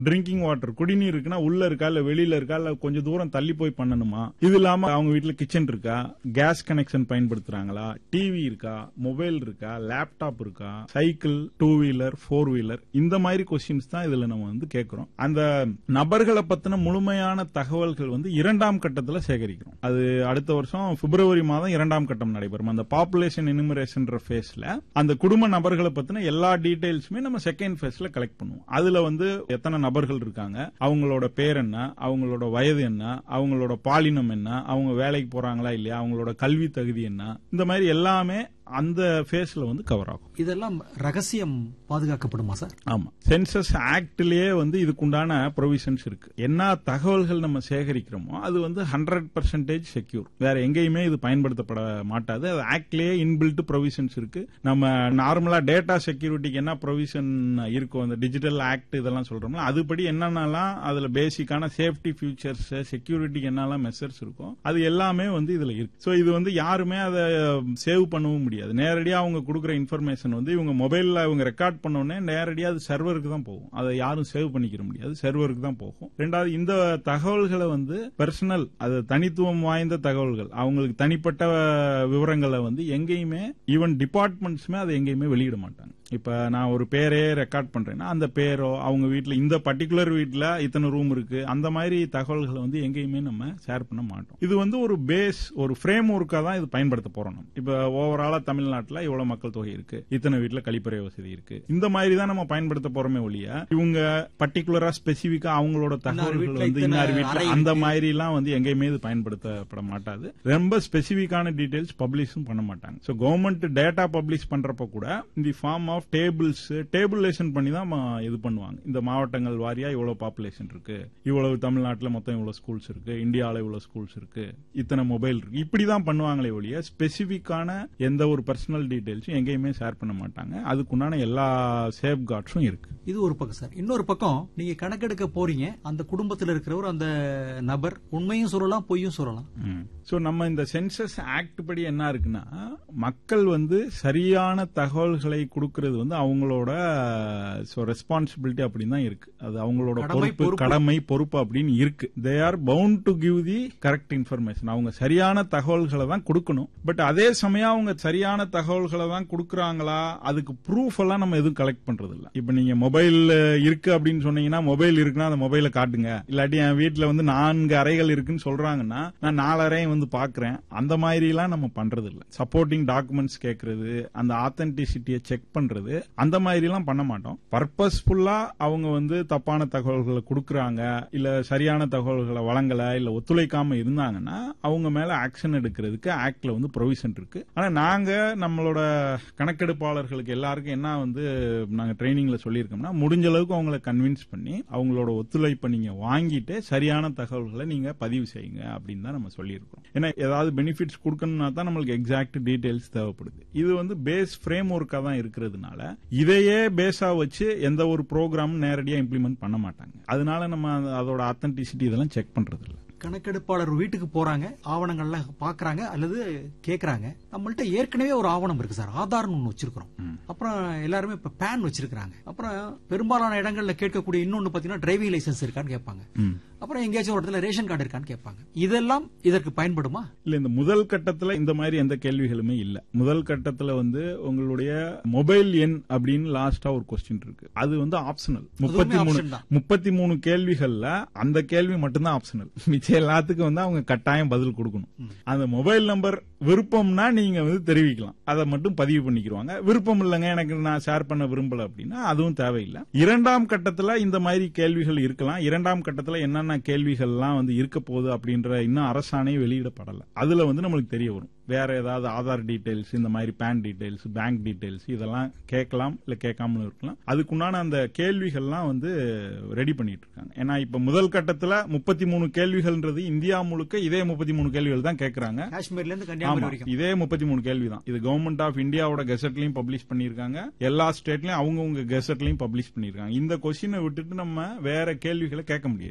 Drinking water குடிநீர் இருக்குன்னா உள்ள இருக்கா இல்ல வெளியில இருக்கா இல்ல கொஞ்சம் தூரம் தள்ளி போய் பண்ணணுமா இது இல்லாம அவங்க வீட்டுல கிச்சன் இருக்கா கேஸ் கனெக்ஷன் பயன்படுத்துறாங்களா டிவி இருக்கா மொபைல் இருக்கா லேப்டாப் இருக்கா cycle two wheeler four wheeler இந்த மாதிரி கொஸ்டின்ஸ் தான் இதுல நம்ம வந்து கேட்கிறோம் அந்த நபர்களை பத்தின முழுமையான தகவல்கள் வந்து இரண்டாம் கட்டத்துல சேகரிக்கிறோம் அது அடுத்த வருஷம் பிப்ரவரி மாதம் இரண்டாம் கட்டம் நடைபெறும் அந்த பாப்புலேஷன் எனிமரேஷன் ஃபேஸ்ல அந்த குடும்ப நபர்களை பத்தின எல்லா டீடைல்ஸுமே நம்ம செகண்ட் ஃபேஸ்ல கலெக்ட் பண்ணுவோம் அதுல வந்து எத்தனை நபர்கள் இருக்காங்க அவங்களோட பேர் என்ன அவங்களோட வயது என்ன அவங்களோட பாலினம் என்ன அவங்க வேலைக்கு போறாங்களா இல்லையா அவங்களோட கல்வி தகுதி என்ன இந்த மாதிரி எல்லாமே அந்த ஃபேஸ்ல வந்து கவர் ஆகும் இதெல்லாம் ரகசியம் பாதுகாக்கப்படுமா சார் ஆமா சென்சஸ் ஆக்ட்லயே வந்து இதுக்குண்டான ப்ரொவிஷன்ஸ் இருக்கு என்ன தகவல்கள் நம்ம சேகரிக்கிறோமோ அது வந்து ஹண்ட்ரட் பர்சன்டேஜ் செக்யூர் வேற எங்கேயுமே இது பயன்படுத்தப்பட மாட்டாது அது ஆக்ட்லயே இன்பில்ட் ப்ரொவிஷன்ஸ் இருக்கு நம்ம நார்மலா டேட்டா செக்யூரிட்டிக்கு என்ன ப்ரொவிஷன் இருக்கும் அந்த டிஜிட்டல் ஆக்ட் இதெல்லாம் சொல்றோம்ல அதுபடி என்னென்னலாம் அதுல பேசிக்கான சேஃப்டி ஃபியூச்சர்ஸ் செக்யூரிட்டிக்கு என்னெல்லாம் மெஷர்ஸ் இருக்கும் அது எல்லாமே வந்து இதுல இருக்கு ஸோ இது வந்து யாருமே அதை சேவ் பண்ணவும் முடியாது நேரடியா அவங்க கொடுக்குற இன்ஃபர்மேஷன் வந்து இவங்க மொபைல்ல இவங்க ரெக்கார்ட் பண்ண உடனே நேரடியா அது சர்வருக்கு தான் போகும் அதை யாரும் சேவ் பண்ணிக்கிற முடியாது சர்வருக்கு தான் போகும் ரெண்டாவது இந்த தகவல்களை வந்து பர்சனல் அது தனித்துவம் வாய்ந்த தகவல்கள் அவங்களுக்கு தனிப்பட்ட விவரங்களை வந்து எங்கேயுமே ஈவன் டிபார்ட்மெண்ட்ஸுமே அதை எங்கேயுமே வெளியிட மாட்டாங்க இப்ப நான் ஒரு பேரே ரெக்கார்ட் பண்றேன்னா அந்த பேரோ அவங்க வீட்ல இந்த பர்டிகுலர் வீட்ல இத்தனை ரூம் இருக்கு அந்த மாதிரி தகவல்களை வந்து எங்கேயுமே நம்ம ஷேர் பண்ண மாட்டோம் இது வந்து ஒரு பேஸ் ஒரு ஃப்ரேம் ஒர்க்கா தான் இது பயன்படுத்த போறோம் நம்ம இப்ப ஓவராலா தமிழ்நாட்டுல இவ்வளவு மக்கள் தொகை இருக்கு இத்தனை வீட்ல கழிப்பறை வசதி இருக்கு இந்த மாதிரி தான் நம்ம பயன்படுத்த போறோமே ஒழிய இவங்க பர்டிகுலரா ஸ்பெசிபிக்கா அவங்களோட தகவல்கள் வீட்ல வந்து இத்தனை இன்னார் வீட்ல அறை அந்த இருக்கு. மாதிரி எல்லாம் வந்து எங்கேயுமே இது பயன்படுத்தப்பட மாட்டாது ரொம்ப ஸ்பெசிபிக்கான டீடைல்ஸ் பப்ளிஷும் பண்ண மாட்டாங்க சோ கவர்மெண்ட் டேட்டா பப்ளிஷ் பண்றப்ப கூட இந்த ஃபார்ம் ஆஃப் டேபிள்ஸ் டேபிளேஷன் பண்ணி தான் ம- இது பண்ணுவாங்க இந்த மாவட்டங்கள் வாரியா இவ்வளவு பாப்புலேஷன் இருக்கு இவ்வளவு தமிழ்நாட்டுல மொத்தம் இவ்வளவு ஸ்கூல்ஸ் இருக்கு இந்தியால இவ்வளவு ஸ்கூல்ஸ் இருக்கு இத்தனை மொபைல் இருக்கு இப்படிதான் பண்ணுவாங்களே ஒழிய ஸ்பெசிபிக்கான எந்த ஒரு பர்சனல் டீடைல்ஸும் எங்கேயுமே ஷேர் பண்ண மாட்டாங்க அதுக்குண்டான எல்லா சேஃப் கார்ட்ஸும் இருக்கு இது ஒரு பக்கம் சார் இன்னொரு பக்கம் நீங்க கணக்கெடுக்க போறீங்க அந்த குடும்பத்தில் இருக்கிறவர் அந்த நபர் உண்மையும் சொல்லலாம் பொய்யும் சொல்லலாம் சோ நம்ம இந்த சென்சஸ் ஆக்ட் படி என்ன இருக்குன்னா மக்கள் வந்து சரியான தகவல்களை கொடுக்கிறது வந்து அவங்களோட ரெஸ்பான்சிபிலிட்டி அப்படின்னு தான் இருக்கு அது அவங்களோட கடமை, பொறுப்பு பொறுப்பு. கடமை பொறுப்பு அப்படின்னு இருக்கு they are bound to give the correct information அவங்க சரியான தகவல்களை தான் கொடுக்கணும் பட் அதே சமயம் அவங்க சரியான தகவல்களை தான் கொடுக்கறாங்களா அதுக்கு ப்ரூஃப் எல்லாம் நம்ம எதுவும் கலெக்ட் பண்றது இல்ல இப்ப நீங்க மொபைல் இருக்கு அப்படின்னு சொன்னீங்கன்னா மொபைல் இருக்குன்னா அந்த மொபைலை காட்டுங்க இல்லாட்டி என் வீட்டுல வந்து நான்கு அறைகள் இருக்குன்னு சொல்றாங்கன்னா நான் நாலு அறையும் வந்து பாக்குறேன் அந்த மாதிரி எல்லாம் நம்ம பண்றது இல்ல சப்போர்ட்டிங் டாக்குமெண்ட்ஸ் கேட்கறது அந்த ஆத்தென்டிசிட்டியை செக் பண்றது அந்த மாதிரி எல்லாம் பண்ண மாட்டோம் பர்பஸ்ஃபுல்லா அவங்க வந்து தப்பான தகவல்களை கொடுக்கறாங்க இல்ல சரியான தகவல்களை வழங்கல இல்ல ஒத்துழைக்காம இருந்தாங்கன்னா அவங்க மேல ஆக்ஷன் எடுக்கிறதுக்கு ஆக்ட்ல வந்து ப்ரொவிஷன் இருக்கு ஆனா நாங்க நம்மளோட கணக்கெடுப்பாளர்களுக்கு எல்லாருக்கும் என்ன வந்து நாங்க ட்ரைனிங்ல சொல்லியிருக்கோம்னா முடிஞ்ச அளவுக்கு அவங்கள கன்வின்ஸ் பண்ணி அவங்களோட ஒத்துழைப்பை நீங்க வாங்கிட்டு சரியான தகவல்களை நீங்க பதிவு செய்யுங்க அப்படின்னு தான் நம்ம சொல்லியிருக்கோம் ஏன்னா ஏதாவது பெனிஃபிட்ஸ் கொடுக்கணும்னா தான் நம்மளுக்கு எக்ஸாக்ட் டீடைல்ஸ் தேவைப்படுது இது வந்து பேஸ் ஃப்ரேம் ஒர்க்கா தான் இருக்கிறதுனால இதையே பேஸா வச்சு எந்த ஒரு ப்ரோக்ராமும் நேரடியா இம்ப்ளிமெண்ட் பண்ண மாட்டாங்க அதனால நம்ம அந்த- அதோட அத்தன்டிசிட்டி இதெல்லாம் செக் பண்றது இல்ல கணக்கெடுப்பாளர் வீட்டுக்கு போறாங்க ஆவணங்கள்லாம் பாக்குறாங்க அல்லது கேக்குறாங்க நம்மள்ட்ட ஏற்கனவே ஒரு ஆவணம் இருக்கு சார் ஆதார்னு ஒண்ணு வச்சிருக்கிறோம் அப்புறம் எல்லாருமே இப்ப பேன் வச்சிருக்காங்க அப்புறம் பெரும்பாலான இடங்கள்ல கேட்கக்கூடிய இன்னொன்னு பாத்தீங்கன்னா டிரைவிங் லைசென்ஸ் இருக்கான்னு கேட்பாங்க ம். அப்புறம் எங்கேயாச்சும் ஒரு இடத்துல ரேஷன் கார்டு இருக்கான்னு கேட்பாங்க இதெல்லாம் இதற்கு பயன்படுமா இல்ல இந்த முதல் கட்டத்துல இந்த மாதிரி எந்த கேள்விகளுமே இல்ல முதல் கட்டத்துல வந்து உங்களுடைய மொபைல் எண் அப்படின்னு லாஸ்டா ஒரு கொஸ்டின் இருக்கு அது வந்து ஆப்ஷனல் முப்பத்தி மூணு option தான். முப்பத்தி மூணு கேள்விகள்ல அந்த கேள்வி மட்டும்தான் ஆப்ஷனல் மிச்சம் எல்லாத்துக்கும் வந்து அவங்க கட்டாயம் பதில் கொடுக்கணும் அந்த மொபைல் நம்பர் விருப்பம்னா நீங்க வந்து தெரிவிக்கலாம் அதை மட்டும் பதிவு பண்ணிக்கிருவாங்க விருப்பம் இல்லைங்க எனக்கு நான் ஷேர் பண்ண விரும்பல அப்படின்னா அதுவும் தேவையில்லை இரண்டாம் கட்டத்துல இந்த மாதிரி கேள்விகள் இருக்கலாம் இரண்டாம் கட்டத்துல என்னென்ன கேள்விகள்லாம் வந்து இருக்க போகுது அப்படின்ற இன்னும் அரசாணை வெளியிடப்படல அதுல வந்து நம்மளுக்கு தெரிய வரும் வேற ஏதாவது ஆதார் டீடைல்ஸ் இந்த மாதிரி பேன் டீடைல்ஸ் பேங்க் டீடைல்ஸ் இதெல்லாம் கேட்கலாம் இல்ல கேட்காமலும் இருக்கலாம் அதுக்குண்டான அந்த கேள்விகள்லாம் வந்து ரெடி பண்ணிட்டு இருக்காங்க ஏன்னா இப்ப முதல் கட்டத்துல முப்பத்தி மூணு கேள்விகள்ன்றது இந்தியா முழுக்க இதே முப்பத்தி மூணு கேள்விகள் தான் கேட்கறாங்க காஷ்மீர்ல இருந்து கன்னியாகுமரி ஆமா, வரைக்கும் இதே முப்பத்தி மூணு கேள்வி தான் இது கவர்மெண்ட் ஆஃப் இந்தியாவோட கெசட்லயும் பப்ளிஷ் பண்ணிருக்காங்க எல்லா ஸ்டேட்லயும் அவங்கவுங்க கெசட்லயும் பப்ளிஷ் பண்ணிருக்காங்க இந்த கொஸ்டினை விட்டுட்டு நம்ம வேற கேள்விகளை கேட்க முடியாது அதே மாதிரி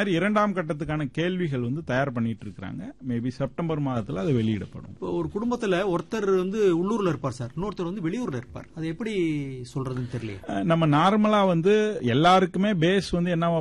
மாதிரி இரண்டாம் கட்டத்துக்கான கேள்விகள் வந்து தயார் பண்ணிட்டு இருக்காங்க மேபி செப்டம்பர் மாதத்துல அது வெளியிடப்படும் இப்போ ஒரு குடும்பத்துல ஒருத்தர் வந்து உள்ளூர்ல இருப்பார் சார் இன்னொருத்தர் வந்து வெளியூர்ல இருப்பார் அது எப்படி சொல்றதுன்னு தெரியல அஹ் நம்ம நார்மலா வந்து எல்லாருக்குமே பேஸ் வந்து என்ன